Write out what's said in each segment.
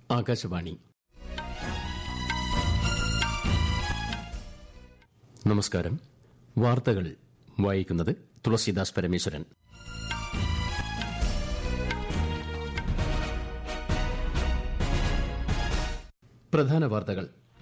ആകാശവാണി നമസ്കാരം വാർത്തകൾ വായിക്കുന്നത് തുളസീദാസ് പരമേശ്വരൻ പ്രധാന വാർത്തകൾ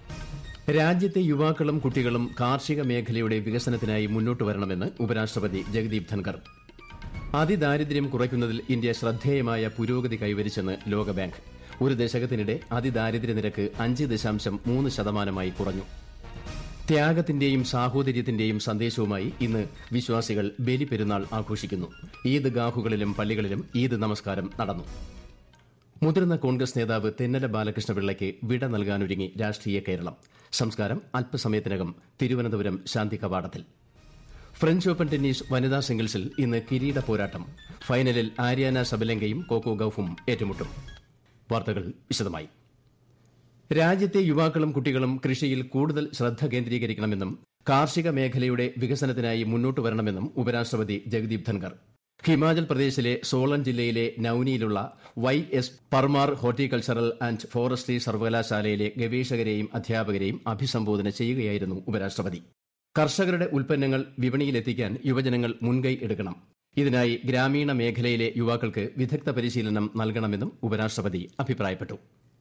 രാജ്യത്തെ യുവാക്കളും കുട്ടികളും കാർഷിക മേഖലയുടെ വികസനത്തിനായി മുന്നോട്ട് വരണമെന്ന് ഉപരാഷ്ട്രപതി ജഗദീപ് ധൻകർ അതിദാരിദ്ര്യം കുറയ്ക്കുന്നതിൽ ഇന്ത്യ ശ്രദ്ധേയമായ പുരോഗതി കൈവരിച്ചെന്ന് ലോകബാങ്ക് ഒരു ദശകത്തിനിടെ അതിദാരിദ്ര്യ നിരക്ക് അഞ്ച് ദശാംശം മൂന്ന് ശതമാനമായി കുറഞ്ഞു ത്യാഗത്തിന്റെയും സാഹോദര്യത്തിന്റെയും സന്ദേശവുമായി ഇന്ന് വിശ്വാസികൾ ബലിപെരുന്നാൾ ആഘോഷിക്കുന്നു ഈദ്ഗാഹുകളിലും പള്ളികളിലും ഈദ് നമസ്കാരം നടന്നു മുതിർന്ന കോൺഗ്രസ് നേതാവ് തെന്നല ബാലകൃഷ്ണപിള്ളയ്ക്ക് വിട നൽകാനൊരുങ്ങി രാഷ്ട്രീയ കേരളം സംസ്കാരം അല്പസമയത്തിനകം തിരുവനന്തപുരം ശാന്തി കവാടത്തിൽ ഫ്രഞ്ച് ഓപ്പൺ ടെന്നീസ് വനിതാ സിംഗിൾസിൽ ഇന്ന് കിരീട പോരാട്ടം ഫൈനലിൽ ആര്യാന സബലങ്കയും കോക്കോ ഗൌഫും ഏറ്റുമുട്ടും വാർത്തകൾ വിശദമായി രാജ്യത്തെ യുവാക്കളും കുട്ടികളും കൃഷിയിൽ കൂടുതൽ ശ്രദ്ധ കേന്ദ്രീകരിക്കണമെന്നും കാർഷിക മേഖലയുടെ വികസനത്തിനായി മുന്നോട്ട് വരണമെന്നും ഉപരാഷ്ട്രപതി ജഗദീപ് ധൻകർ ഹിമാചൽ പ്രദേശിലെ സോളൻ ജില്ലയിലെ നൌനിയിലുള്ള Y S Parmar horticultural and forestry സർവകലാശാലയിലെ ഗവേഷകരെയും അധ്യാപകരെയും അഭിസംബോധന ചെയ്യുകയായിരുന്നു ഉപരാഷ്ട്രപതി കർഷകരുടെ ഉൽപ്പന്നങ്ങൾ വിപണിയിലെത്തിക്കാൻ യുവജനങ്ങൾ മുൻകൈ എടുക്കണം ഇതിനായി ഗ്രാമീണ മേഖലയിലെ യുവാക്കൾക്ക് വിദഗ്ധ പരിശീലനം നൽകണമെന്നും ഉപരാഷ്ട്രപതി അഭിപ്രായപ്പെട്ടു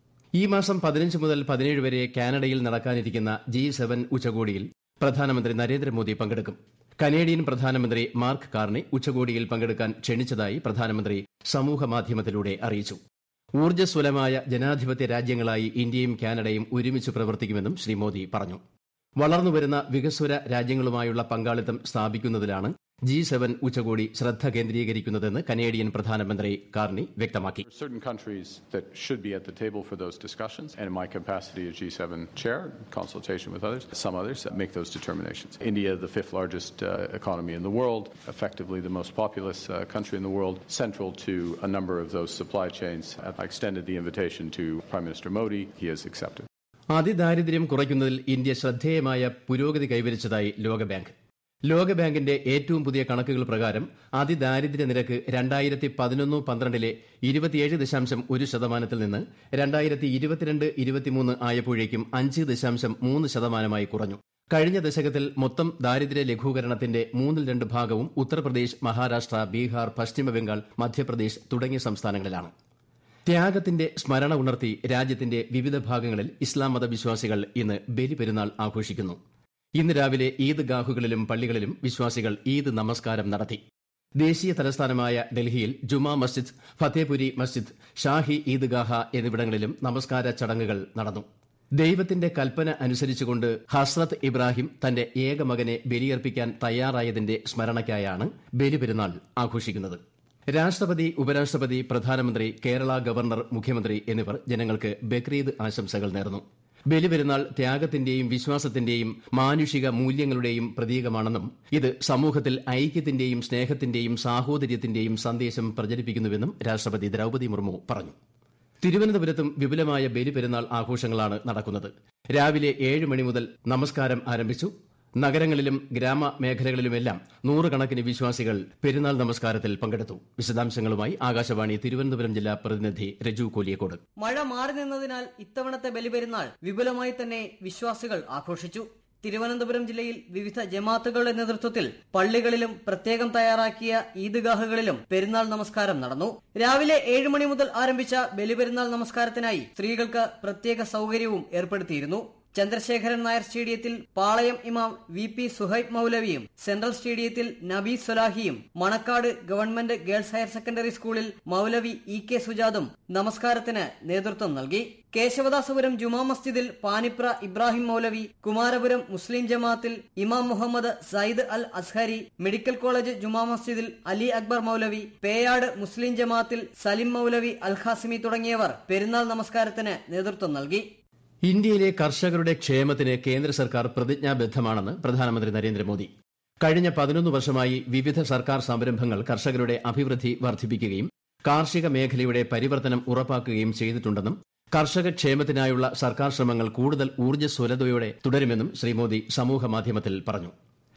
ഈ മാസം പതിനഞ്ച് മുതൽ പതിനേഴ് വരെ കാനഡയിൽ നടക്കാനിരിക്കുന്ന ജി സെവൻ ഉച്ചകോടിയിൽ പ്രധാനമന്ത്രി നരേന്ദ്രമോദി പങ്കെടുക്കും കനേഡിയൻ പ്രധാനമന്ത്രി മാർക്ക് കാർണെ ഉച്ചകോടിയിൽ പങ്കെടുക്കാൻ ക്ഷണിച്ചതായി പ്രധാനമന്ത്രി സമൂഹമാധ്യമത്തിലൂടെ അറിയിച്ചു ഊർജ്ജസ്വലമായ ജനാധിപത്യ രാജ്യങ്ങളായി ഇന്ത്യയും കാനഡയും ഒരുമിച്ച് പ്രവർത്തിക്കുമെന്നും ശ്രീ മോദി പറഞ്ഞു വളർന്നുവരുന്ന വികസ്വര രാജ്യങ്ങളുമായുള്ള പങ്കാളിത്തം സ്ഥാപിക്കുന്നതിലാണ് ജി സെവൻ ഉച്ചകോടി ശ്രദ്ധ കേന്ദ്രീകരിക്കുന്നതെന്ന് കനേഡിയൻ പ്രധാനമന്ത്രി കാർണി വ്യക്തമാക്കി There are certain countries that should be at the table for those discussions, and in my capacity as G7 chair, in consultation with others, some others, make those determinations. India, the fifth largest uh, economy in the world, effectively the most populous uh, country in the world, central to a number of those supply chains. I extended the invitation to Prime Minister Modi. He has accepted. അതിദാരിദ്ര്യം കുറയ്ക്കുന്നതിൽ India ശ്രദ്ധേയമായ പുരോഗതി കൈവരിച്ചതായി ലോകബാങ്ക് ലോകബാങ്കിന്റെ ഏറ്റവും പുതിയ കണക്കുകൾ പ്രകാരം അതിദാരിദ്ര്യ നിരക്ക് രണ്ടായിരത്തി പതിനൊന്ന് പന്ത്രണ്ടിലെ ഇരുപത്തിയേഴ് ദശാംശം ഒരു ശതമാനത്തിൽ നിന്ന് രണ്ടായിരത്തി ഇരുപത്തിരണ്ട് ഇരുപത്തിമൂന്ന് ആയപ്പോഴേക്കും അഞ്ച് ദശാംശം മൂന്ന് ശതമാനമായി കുറഞ്ഞു കഴിഞ്ഞ ദശകത്തിൽ മൊത്തം ദാരിദ്ര്യ ലഘൂകരണത്തിന്റെ മൂന്നിൽ രണ്ട് ഭാഗവും ഉത്തർപ്രദേശ് മഹാരാഷ്ട്ര ബീഹാർ പശ്ചിമബംഗാൾ മധ്യപ്രദേശ് തുടങ്ങിയ സംസ്ഥാനങ്ങളിലാണ് ത്യാഗത്തിന്റെ സ്മരണ ഉണർത്തി രാജ്യത്തിന്റെ വിവിധ ഭാഗങ്ങളിൽ ഇസ്ലാം മതവിശ്വാസികൾ ഇന്ന് ബലിപെരുന്നാൾ ആഘോഷിക്കുന്നു ഇന്ന് രാവിലെ ഈദ് ഗാഹുകളിലും പള്ളികളിലും വിശ്വാസികൾ ഈദ് നമസ്കാരം നടത്തി ദേശീയ തലസ്ഥാനമായ ഡൽഹിയിൽ ജുമാ മസ്ജിദ് ഫത്തേപുരി മസ്ജിദ് ഷാഹി ഈദ്ഗാഹ എന്നിവിടങ്ങളിലും നമസ്കാര ചടങ്ങുകൾ നടന്നു ദൈവത്തിന്റെ കൽപ്പന അനുസരിച്ചുകൊണ്ട് ഹസ്രത്ത് ഇബ്രാഹിം തന്റെ ഏക മകനെ ബലിയർപ്പിക്കാൻ തയ്യാറായതിന്റെ സ്മരണയ്ക്കായാണ് ബലിപെരുന്നാൾ ആഘോഷിക്കുന്നത് രാഷ്ട്രപതി ഉപരാഷ്ട്രപതി പ്രധാനമന്ത്രി കേരള ഗവർണർ മുഖ്യമന്ത്രി എന്നിവർ ജനങ്ങൾക്ക് ബക്രീദ് ആശംസകൾ നേർന്നു ബലിപെരുന്നാൾ ത്യാഗത്തിന്റെയും വിശ്വാസത്തിന്റെയും മാനുഷിക മൂല്യങ്ങളുടെയും പ്രതീകമാണെന്നും ഇത് സമൂഹത്തിൽ ഐക്യത്തിന്റെയും സ്നേഹത്തിന്റെയും സാഹോദര്യത്തിന്റെയും സന്ദേശം പ്രചരിപ്പിക്കുന്നുവെന്നും രാഷ്ട്രപതി ദ്രൌപദി മുർമു പറഞ്ഞു തിരുവനന്തപുരത്തും വിപുലമായ ബലിപെരുന്നാൾ ആഘോഷങ്ങളാണ് നടക്കുന്നത് രാവിലെ ഏഴ് മണി മുതൽ നമസ്കാരം ആരംഭിച്ചു നഗരങ്ങളിലും ഗ്രാമമേഖലകളിലുമെല്ലാം നൂറുകണക്കിന് വിശ്വാസികൾ പെരുന്നാൾ നമസ്കാരത്തിൽ പങ്കെടുത്തു വിശദാംശങ്ങളുമായി ആകാശവാണി തിരുവനന്തപുരം ജില്ലാ പ്രതിനിധി രജു കോലിയക്കോട് മഴ മാറി നിന്നതിനാൽ ഇത്തവണത്തെ ബലിപെരുന്നാൾ വിപുലമായി തന്നെ വിശ്വാസികൾ ആഘോഷിച്ചു തിരുവനന്തപുരം ജില്ലയിൽ വിവിധ ജമാഅത്തുകളുടെ നേതൃത്വത്തിൽ പള്ളികളിലും പ്രത്യേകം തയ്യാറാക്കിയ ഈദ്ഗാഹുകളിലും പെരുന്നാൾ നമസ്കാരം നടന്നു രാവിലെ ഏഴ് മണി മുതൽ ആരംഭിച്ച ബലിപെരുന്നാൾ നമസ്കാരത്തിനായി സ്ത്രീകൾക്ക് പ്രത്യേക സൌകര്യവും ഏർപ്പെടുത്തിയിരുന്നു ചന്ദ്രശേഖരൻ നായർ സ്റ്റേഡിയത്തിൽ പാളയം ഇമാം വി പി സുഹൈബ് മൌലവിയും സെൻട്രൽ സ്റ്റേഡിയത്തിൽ നബി സൊലാഹിയും Manacaud government girls higher secondary സ്കൂളിൽ മൌലവി ഇ കെ സുജാദും നമസ്കാരത്തിന് നേതൃത്വം നൽകി കേശവദാസപുരം ജുമാ മസ്ജിദിൽ പാനിപ്ര ഇബ്രാഹിം മൌലവി കുമാരപുരം മുസ്ലിം ജമാഅത്തിൽ ഇമാം മുഹമ്മദ് സയ്യിദ് അൽ അസ്ഹരി മെഡിക്കൽ കോളേജ് ജുമാ മസ്ജിദിൽ അലി അക്ബർ മൌലവി പേയാട് മുസ്ലിം ജമാഅത്തിൽ സലിം മൌലവി അൽ ഖാസിമി തുടങ്ങിയവർ പെരുന്നാൾ നമസ്കാരത്തിന് നേതൃത്വം നൽകി ഇന്ത്യയിലെ കർഷകരുടെ ക്ഷേമത്തിന് കേന്ദ്ര സർക്കാർ പ്രതിജ്ഞാബദ്ധമാണെന്ന് പ്രധാനമന്ത്രി നരേന്ദ്രമോദി കഴിഞ്ഞ പതിനൊന്ന് വർഷമായി വിവിധ സർക്കാർ സംരംഭങ്ങൾ കർഷകരുടെ അഭിവൃദ്ധി വർദ്ധിപ്പിക്കുകയും കാർഷിക മേഖലയുടെ പരിവർത്തനം ഉറപ്പാക്കുകയും ചെയ്തിട്ടുണ്ടെന്നും കർഷക ക്ഷേമത്തിനായുള്ള സർക്കാർ ശ്രമങ്ങൾ കൂടുതൽ ഊർജ്ജസ്വലതയോടെ തുടരുമെന്നും ശ്രീ മോദി സമൂഹമാധ്യമത്തിൽ പറഞ്ഞു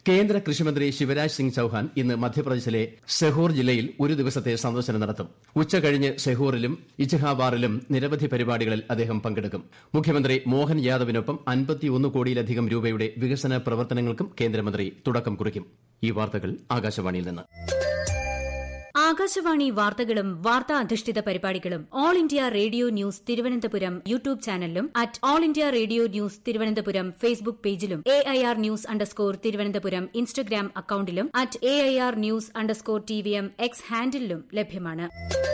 കേന്ദ്ര കൃഷിമന്ത്രി ശിവരാജ് സിംഗ് ചൌഹാൻ ഇന്ന് മധ്യപ്രദേശിലെ സെഹോർ ജില്ലയിൽ ഒരു ദിവസത്തെ സന്ദർശനം നടത്തും ഉച്ചകഴിഞ്ഞ് സെഹോറിലും ഇച്ച്ഹാബാറിലും നിരവധി പരിപാടികളിൽ അദ്ദേഹം പങ്കെടുക്കും മുഖ്യമന്ത്രി മോഹൻ യാദവിനൊപ്പം അൻപത്തിയൊന്ന് കോടിയിലധികം രൂപയുടെ വികസന പ്രവർത്തനങ്ങൾക്കും കേന്ദ്രമന്ത്രി തുടക്കം കുറിക്കും ഈ വാർത്തകൾ ആകാശവാണിയിൽ നിന്ന് ആകാശവാണി വാർത്തകളും വാർത്താ അധിഷ്ഠിത പരിപാടികളും all India radio news Thiruvananthapuram YouTube ചാനലിലും at all India radio news Thiruvananthapuram Facebook പേജിലും A I R news underscore Thiruvananthapuram Instagram അക്കൌണ്ടിലും at A I R news underscore T V M X ഹാൻഡിലും ലഭ്യമാണ്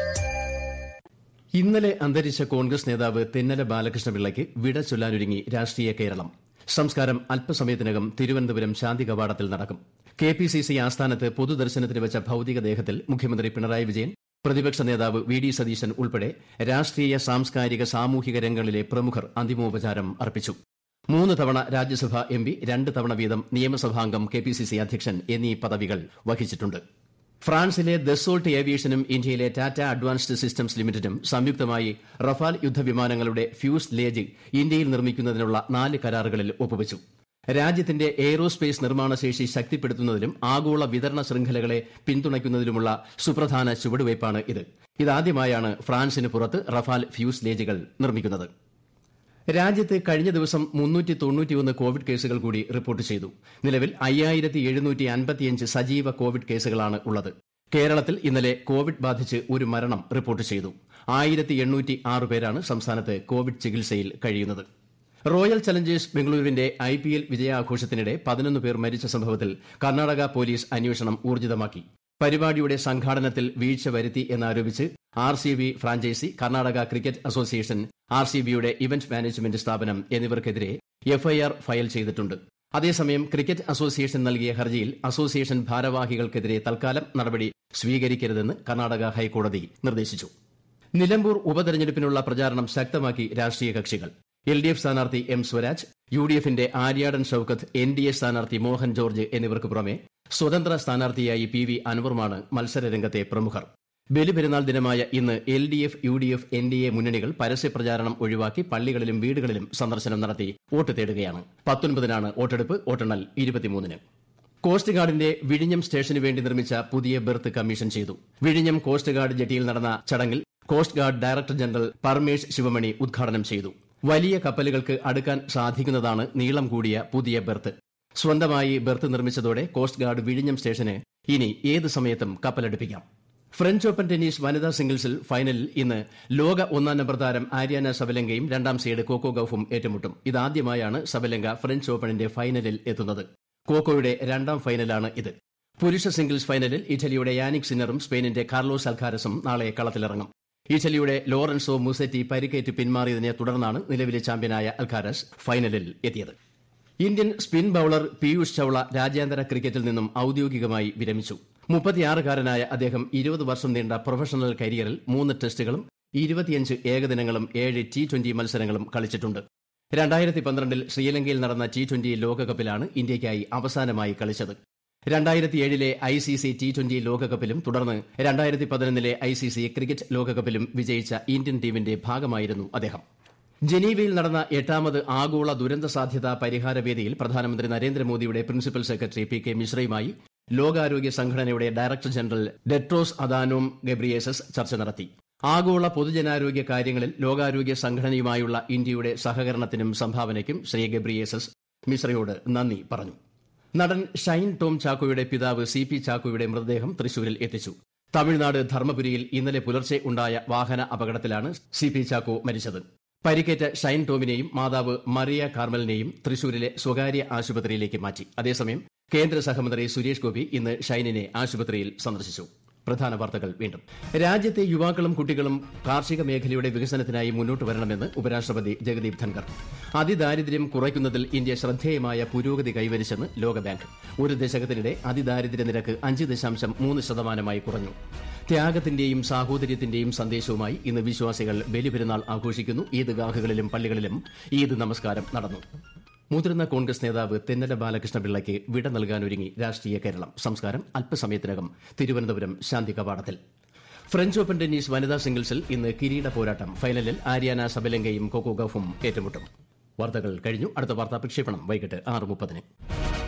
ഇന്നലെ അന്തരിച്ച കോൺഗ്രസ് നേതാവ് തെന്നല ബാലകൃഷ്ണപിള്ളയ്ക്ക് വിട ചൊല്ലാനൊരുങ്ങി രാഷ്ട്രീയ കേരളം സംസ്കാരം അല്പസമയത്തിനകം തിരുവനന്തപുരം ശാന്തി കവാടത്തിൽ നടക്കും കെ പി സി സി ആസ്ഥാനത്ത് പൊതുദർശനത്തിന് വെച്ച ഭൌതികദേഹത്തിൽ മുഖ്യമന്ത്രി പിണറായി വിജയൻ പ്രതിപക്ഷ നേതാവ് വി ഡി സതീശൻ ഉൾപ്പെടെ രാഷ്ട്രീയ സാംസ്കാരിക സാമൂഹിക രംഗങ്ങളിലെ പ്രമുഖർ അന്തിമോപചാരം അർപ്പിച്ചു മൂന്ന് തവണ രാജ്യസഭാ എം പി രണ്ട് തവണ വീതം നിയമസഭാംഗം കെ പി സി സി അധ്യക്ഷൻ എന്നീ പദവികൾ വഹിച്ചിട്ടുണ്ട് ഫ്രാൻസിലെ ദസോൾട്ട് ഏവിയേഷനും ഇന്ത്യയിലെ ടാറ്റ അഡ്വാൻസ്ഡ് സിസ്റ്റംസ് ലിമിറ്റഡും സംയുക്തമായി റഫാൽ യുദ്ധവിമാനങ്ങളുടെ ഫ്യൂസ് ലേജ് ഇന്ത്യയിൽ നിർമ്മിക്കുന്നതിനുള്ള നാല് കരാറുകളിൽ ഒപ്പുവച്ചു രാജ്യത്തിന്റെ എയ്റോസ്പേസ് നിർമ്മാണശേഷി ശക്തിപ്പെടുത്തുന്നതിലും ആഗോള വിതരണ ശൃംഖലകളെ പിന്തുണയ്ക്കുന്നതിലുമുള്ള സുപ്രധാന ചുവടുവയ്പ്പാണ് ഇത് ഇതാദ്യമായാണ് ഫ്രാൻസിന് പുറത്ത് റഫാൽ ഫ്യൂസ് ലേജുകൾ നിർമ്മിക്കുന്നത് രാജ്യത്ത് കഴിഞ്ഞ ദിവസം മുന്നൂറ്റി തൊണ്ണൂറ്റിയൊന്ന് കോവിഡ് കേസുകൾ കൂടി റിപ്പോർട്ട് ചെയ്തു നിലവിൽ അയ്യായിരത്തി എഴുന്നൂറ്റി അൻപത്തിയഞ്ച് സജീവ കോവിഡ് കേസുകളാണ് ഉള്ളത് കേരളത്തിൽ ഇന്നലെ കോവിഡ് ബാധിച്ച് ഒരു മരണം റിപ്പോർട്ട് ചെയ്തു ആയിരത്തി എണ്ണൂറ്റി ആറ് പേരാണ് സംസ്ഥാനത്ത് കോവിഡ് ചികിത്സയിൽ കഴിയുന്നത് റോയൽ ചലഞ്ചേഴ്സ് ബംഗളൂരുവിന്റെ ഐ പി എൽ വിജയാഘോഷത്തിനിടെ പതിനൊന്ന് പേർ മരിച്ച സംഭവത്തിൽ കർണാടക പോലീസ് അന്വേഷണം ഊർജിതമാക്കി പരിപാടിയുടെ സംഘാടനത്തിൽ വീഴ്ച വരുത്തി എന്നാരോപിച്ച് R C B franchise Karnataka cricket association R C ബിയുടെ ഇവന്റ് മാനേജ്മെന്റ് സ്ഥാപനം എന്നിവർക്കെതിരെ എഫ്ഐആർ ഫയൽ ചെയ്തിട്ടുണ്ട് അതേസമയം ക്രിക്കറ്റ് അസോസിയേഷൻ നൽകിയ ഹർജിയിൽ അസോസിയേഷൻ ഭാരവാഹികൾക്കെതിരെ തൽക്കാലം നടപടി സ്വീകരിക്കരുതെന്ന് കർണാടക ഹൈക്കോടതി നിർദ്ദേശിച്ചു നിലമ്പൂർ ഉപതെരഞ്ഞെടുപ്പിനുള്ള പ്രചാരണം ശക്തമാക്കി രാഷ്ട്രീയ കക്ഷികൾ എൽ ഡി എഫ് സ്ഥാനാർത്ഥി എം സ്വരാജ് യു ഡി എഫിന്റെ Aryadan Shoukath N D A സ്ഥാനാർത്ഥി മോഹൻ ജോർജ് എന്നിവർക്ക് പുറമെ സ്വതന്ത്ര സ്ഥാനാർത്ഥിയായി പി വി അൻവറുമാണ് മത്സരരംഗത്തെ പ്രമുഖർ ബലിപെരുന്നാൾ ദിനമായ ഇന്ന് L D F U D F N D A മുന്നണികൾ പരസ്യപ്രചാരണം ഒഴിവാക്കി പള്ളികളിലും വീടുകളിലും സന്ദർശനം നടത്തി വോട്ട് തേടുകയാണ് പത്തൊൻപതിനാണ് വോട്ടെടുപ്പ് വോട്ടെണ്ണൽ ഇരുപത്തിമൂന്നിന് കോസ്റ്റ് ഗാർഡിന്റെ വിഴിഞ്ഞം സ്റ്റേഷന് വേണ്ടി നിർമ്മിച്ച പുതിയ ബെർത്ത് കമ്മീഷൻ ചെയ്തു വിഴിഞ്ഞം കോസ്റ്റ് ഗാർഡ് ജെട്ടിയിൽ നടന്ന ചടങ്ങിൽ coast guard director general Paramesh Sivamani ഉദ്ഘാടനം ചെയ്തു വലിയ കപ്പലുകൾക്ക് അടുക്കാൻ സാധിക്കുന്നതാണ് നീളം കൂടിയ പുതിയ ബെർത്ത് സ്വന്തമായി ബെർത്ത് നിർമ്മിച്ചതോടെ കോസ്റ്റ് ഗാർഡ് വിഴിഞ്ഞം സ്റ്റേഷന് ഇനി ഏത് സമയത്തും കപ്പലടുപ്പിക്കാം ഫ്രഞ്ച് ഓപ്പൺ ടെന്നീസ് വനിതാ സിംഗിൾസിൽ ഫൈനലിൽ ഇന്ന് ലോക ഒന്നാം നമ്പർ താരം ആര്യാന സബലങ്കയും രണ്ടാം സീഡ് കോക്കോ ഗൌഫും ഏറ്റുമുട്ടും ഇതാദ്യമായാണ് സബലങ്ക ഫ്രഞ്ച് ഓപ്പണിന്റെ ഫൈനലിൽ എത്തുന്നത് കോക്കോയുടെ രണ്ടാം ഫൈനലാണ് ഇത് പുരുഷ സിംഗിൾസ് ഫൈനലിൽ ഇറ്റലിയുടെ യാനിക് സിന്നറും സ്പെയിനിന്റെ കാർലോസ് അൽഖാരസും നാളെ കളത്തിലിറങ്ങും ഇറ്റലിയുടെ ലോറൻസോ മുസെറ്റി പരിക്കേറ്റ് പിന്മാറിയതിനെ തുടർന്നാണ് നിലവിലെ ചാമ്പ്യനായ അൽഖാരസ് ഫൈനലിൽ എത്തിയത് Indian spin bowler Piyush Chawla രാജ്യാന്തര ക്രിക്കറ്റിൽ നിന്നും ഔദ്യോഗികമായി വിരമിച്ചു മുപ്പത്തിയാറുകാരനായ അദ്ദേഹം ഇരുപത് വർഷം നീണ്ട പ്രൊഫഷണൽ കരിയറിൽ മൂന്ന് ടെസ്റ്റുകളും ഇരുപത്തിയഞ്ച് ഏകദിനങ്ങളും ഏഴ് ടി ട്വന്റി മത്സരങ്ങളും കളിച്ചിട്ടുണ്ട് രണ്ടായിരത്തി പന്ത്രണ്ടിൽ ശ്രീലങ്കയിൽ നടന്ന ടി ട്വന്റി ലോകകപ്പിലാണ് ഇന്ത്യയ്ക്കായി അവസാനമായി കളിച്ചത് രണ്ടായിരത്തി ഏഴിലെ I C C T twenty ലോകകപ്പിലും തുടർന്ന് രണ്ടായിരത്തി പതിനൊന്നിലെ ഐ സി സി ക്രിക്കറ്റ് ലോകകപ്പിലും വിജയിച്ച ഇന്ത്യൻ ടീമിന്റെ ഭാഗമായിരുന്നു അദ്ദേഹം ജനീവയിൽ നടന്ന എട്ടാമത് ആഗോള ദുരന്ത സാധ്യതാ പരിഹാര വേദിയിൽ പ്രധാനമന്ത്രി നരേന്ദ്രമോദിയുടെ പ്രിൻസിപ്പൽ സെക്രട്ടറി പി കെ മിശ്രയുമായി ലോകാരോഗ്യ സംഘടനയുടെ director general Tedros Adhanom Ghebreyesus ചർച്ച നടത്തി ആഗോള പൊതുജനാരോഗ്യ കാര്യങ്ങളിൽ ലോകാരോഗ്യ സംഘടനയുമായുള്ള ഇന്ത്യയുടെ സഹകരണത്തിനും സംഭാവനയ്ക്കും ശ്രീ ഗബ്രിയേസസ് മിശ്രയോട് നന്ദി പറഞ്ഞു നടൻ ഷൈൻ ടോം ചാക്കോയുടെ പിതാവ് സി പി ചാക്കോയുടെ മൃതദേഹം തൃശൂരിൽ എത്തിച്ചു തമിഴ്നാട് ധർമ്മപുരിയിൽ ഇന്നലെ പുലർച്ചെ ഉണ്ടായ വാഹന അപകടത്തിലാണ് സി പി ചാക്കോ മരിച്ചത് പരിക്കേറ്റ ഷൈൻ ടോമിനെയും മാതാവ് മറിയ കാർമലിനെയും തൃശൂരിലെ സ്വകാര്യ ആശുപത്രിയിലേക്ക് മാറ്റി അതേസമയം കേന്ദ്ര സഹമന്ത്രി സുരേഷ് ഗോപി ഇന്ന് ഷൈനിനെ ആശുപത്രിയിൽ സന്ദർശിച്ചു പ്രധാന വാർത്തകൾ വീണ്ടും രാജ്യത്തെ യുവാക്കളും കുട്ടികളും കാർഷിക മേഖലയുടെ വികസനത്തിനായി മുന്നോട്ട് വരണമെന്ന് ഉപരാഷ്ട്രപതി ജഗദീപ് ധൻകർ അതിദാരിദ്ര്യം കുറയ്ക്കുന്നതിൽ ഇന്ത്യ ശ്രദ്ധേയമായ പുരോഗതി കൈവരിച്ചെന്ന് ലോകബാങ്ക് ഒരു ദശകത്തിനിടെ അതിദാരിദ്ര്യ നിരക്ക് അഞ്ച് ദശാംശം മൂന്ന് ശതമാനമായി കുറഞ്ഞു ത്യാഗത്തിന്റെയും സാഹോദര്യത്തിന്റെയും സന്ദേശവുമായി ഇന്ന് വിശ്വാസികൾ ബലിപെരുന്നാൾ ആഘോഷിക്കുന്നു ഈദ്ഗാഹുകളിലും പള്ളികളിലും ഈദ് നമസ്കാരം നടന്നു മുതിർന്ന കോൺഗ്രസ് നേതാവ് തെന്നല ബാലകൃഷ്ണപിള്ളയ്ക്ക് വിട നൽകാനൊരുങ്ങി രാഷ്ട്രീയ കേരളം സംസ്കാരം അല്പസമയത്തിനകം തിരുവനന്തപുരം ശാന്തി കവാടത്തിൽ ഫ്രഞ്ച് ഓപ്പൺ ടെന്നീസ് വനിതാ സിംഗിൾസിൽ ഇന്ന് കിരീട പോരാട്ടം ഫൈനലിൽ ആര്യാന സബലങ്കയും കൊക്കോ ഗൌഫും ഏറ്റുമുട്ടും വാർത്തകൾ കഴിഞ്ഞു അടുത്ത വാർത്താ പ്രക്ഷേപണം വൈകിട്ട് ആറ് മുപ്പതിന്